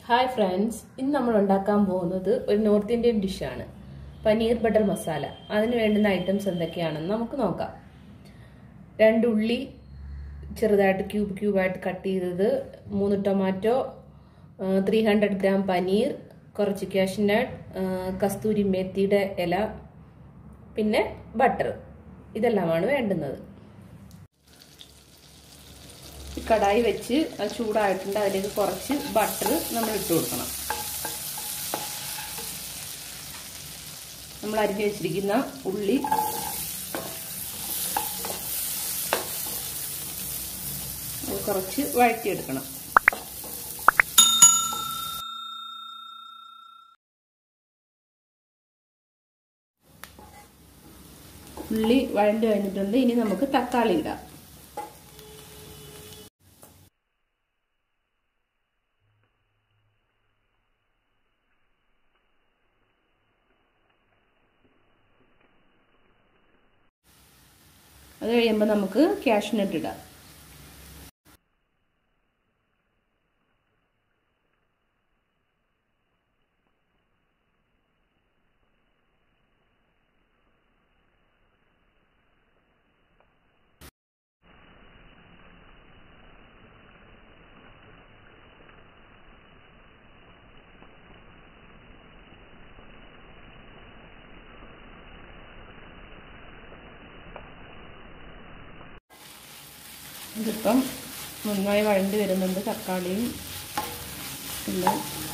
hi friends ഇന്ന് നമ്മൾ ഉണ്ടാക്കാൻ പോകുന്നത് ഒരു നോർത്ത് ഇന്ത്യൻ ഡിഷാണ് പനീർ ബട്ടർ മസാല അതിന് വേണ്ടുന്ന ഐറ്റംസ് എന്തൊക്കെയാണെന്ന് നമുക്ക് നോക്കാം രണ്ട് ഉള്ളി ചെറുതായിട്ട് ക്യൂബ് ക്യൂബായിട്ട് കട്ട് ചെയ്തത് മൂന്ന് tomato three hundred gram paneer കുറച്ച് കാഷ്നട്ട് കസ്തൂരി മേത്തിയുടെ ഇല പിന്നെ ബട്ടർ ഇതെല്ലാമാണ് വേണ്ടുന്നത് കടായി വെച്ച് അത് ചൂടായിട്ടുണ്ട് അതിലേക്ക് കുറച്ച് ബട്ടർ നമ്മൾ ഇട്ട് കൊടുക്കണം നമ്മൾ അരിഞ്ഞു വെച്ചിരിക്കുന്ന ഉള്ളി അത് കുറച്ച് വഴറ്റിയെടുക്കണം ഉള്ളി വഴണ്ട് കഴിഞ്ഞിട്ടുണ്ട് ഇനി നമുക്ക് തക്കാളി ഇടാം അത് കഴിയുമ്പോൾ നമുക്ക് ക്യാഷ്നട്ട് ഇടാം ഇതിപ്പം നന്നായി വഴണ്ടി വരുന്നുണ്ട് തക്കാളിയും എല്ലാം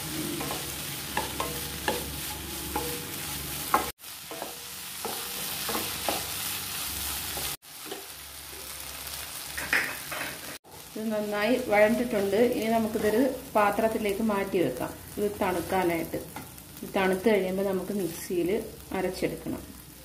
ഇത് നന്നായി വഴണ്ടിട്ടുണ്ട് ഇനി നമുക്കിതൊരു പാത്രത്തിലേക്ക് മാറ്റി വെക്കാം ഇത് തണുക്കാനായിട്ട് ഇത് തണുത്ത് കഴിയുമ്പോൾ നമുക്ക് മിക്സിയിൽ അരച്ചെടുക്കണം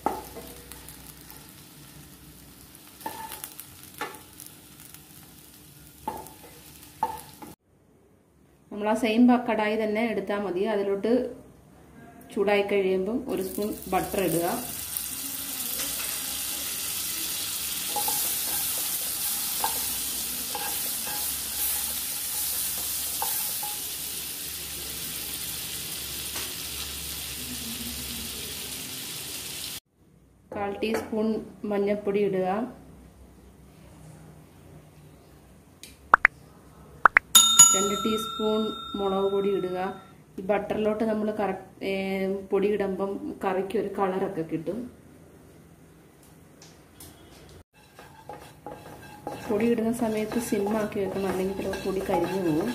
നമ്മൾ ആ സെയിം കടായി തന്നെ എടുത്താൽ മതി അതിലോട്ട് ചൂടായി കഴിയുമ്പം ഒരു സ്പൂൺ ബട്ടർ ഇടുക കാൽ ടീസ്പൂൺ മഞ്ഞൾപ്പൊടി ഇടുക രണ്ട് ടീസ്പൂൺ മുളക് പൊടി ഇടുക ഈ ബട്ടറിലോട്ട് നമ്മൾ കറക്റ്റ് പൊടി ഇടുമ്പം കറിക്ക് ഒരു കളറൊക്കെ കിട്ടും പൊടി ഇടുന്ന സമയത്ത് സിമ്മാക്കി വെക്കണം അല്ലെങ്കിൽ ചിലപ്പോൾ പൊടി കരിഞ്ഞു പോകും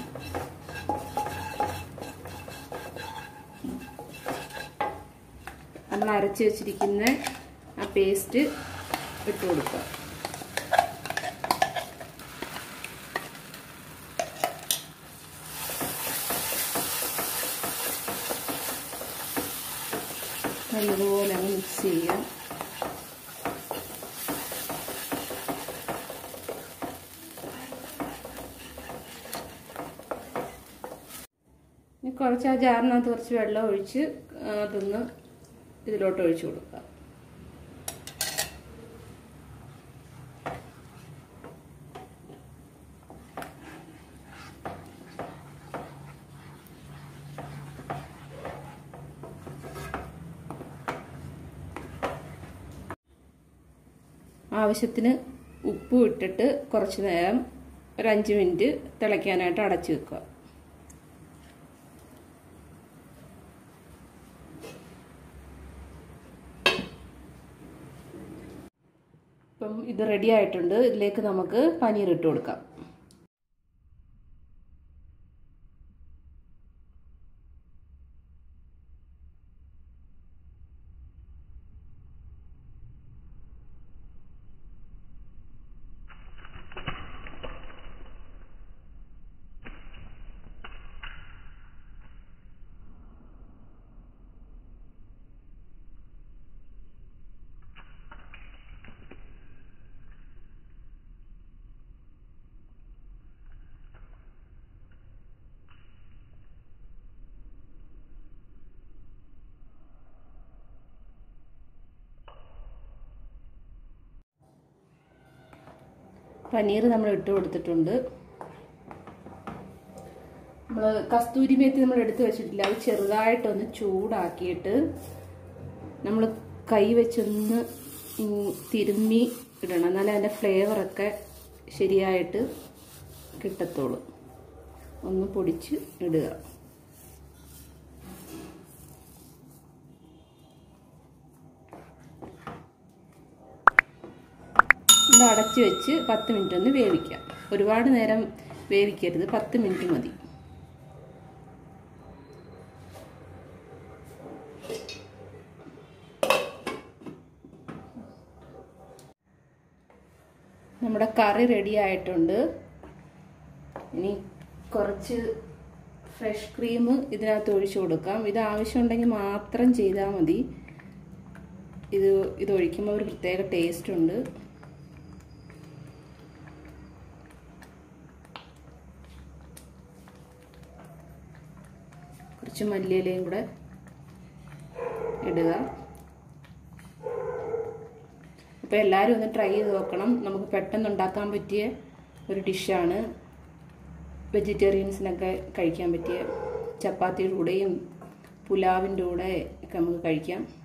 നമ്മൾ അരച്ച് വെച്ചിരിക്കുന്ന ആ പേസ്റ്റ് ഇട്ട് കൊടുക്കുക നല്ലതുപോലെ അങ്ങ് മിക്സ് ചെയ്യാം ഇനി കുറച്ച് ആ ജാറിനകത്ത് കുറച്ച് വെള്ളം ഒഴിച്ച് അതൊന്ന് ഇതിലോട്ട് ഒഴിച്ചു കൊടുക്കുക ആവശ്യത്തിന് ഉപ്പ് ഇട്ടിട്ട് കുറച്ച് നേരം ഒരു അഞ്ച് മിനിറ്റ് തിളയ്ക്കാനായിട്ട് അടച്ചു വെക്കുക ഇപ്പം ഇത് റെഡി ആയിട്ടുണ്ട് ഇതിലേക്ക് നമുക്ക് പനീർ ഇട്ട് കൊടുക്കാം പനീർ നമ്മൾ ഇട്ട് കൊടുത്തിട്ടുണ്ട് നമ്മൾ കസ്തൂരി മേത്തി നമ്മൾ എടുത്തു വെച്ചിട്ടില്ല അത് ചെറുതായിട്ടൊന്ന് ചൂടാക്കിയിട്ട് നമ്മൾ കൈ വെച്ചൊന്ന് ഇങ് തിരുമ്മി ഇടണം എന്നാലേ അതിൻ്റെ ഫ്ലേവറൊക്കെ ശരിയായിട്ട് കിട്ടത്തുള്ളൂ ഒന്ന് പൊടിച്ച് ഇടുക ഇത് അടച്ച് വെച്ച് പത്ത് മിനിറ്റ് ഒന്ന് വേവിക്കാം ഒരുപാട് നേരം വേവിക്കരുത് പത്ത് മിനിറ്റ് മതി നമ്മുടെ കറി റെഡി ആയിട്ടുണ്ട് ഇനി കുറച്ച് ഫ്രഷ് ക്രീം ഇതിനകത്ത് ഒഴിച്ചു കൊടുക്കാം ഇത് ആവശ്യമുണ്ടെങ്കിൽ മാത്രം ചെയ്താൽ മതി ഇത് ഇത് ഒഴിക്കുമ്പോൾ ഒരു പ്രത്യേക ടേസ്റ്റ് ഉണ്ട് കുറച്ച് മല്ലിയിലയും കൂടെ ഇടുക അപ്പോൾ എല്ലാവരും ഒന്ന് ട്രൈ ചെയ്ത് നോക്കണം നമുക്ക് പെട്ടെന്ന് ഉണ്ടാക്കാൻ പറ്റിയ ഒരു ഡിഷാണ് വെജിറ്റേറിയൻസിനൊക്കെ കഴിക്കാൻ പറ്റിയ ചപ്പാത്തിയുടെ കൂടെയും പുലാവിൻ്റെ കൂടെ ഒക്കെ നമുക്ക് കഴിക്കാം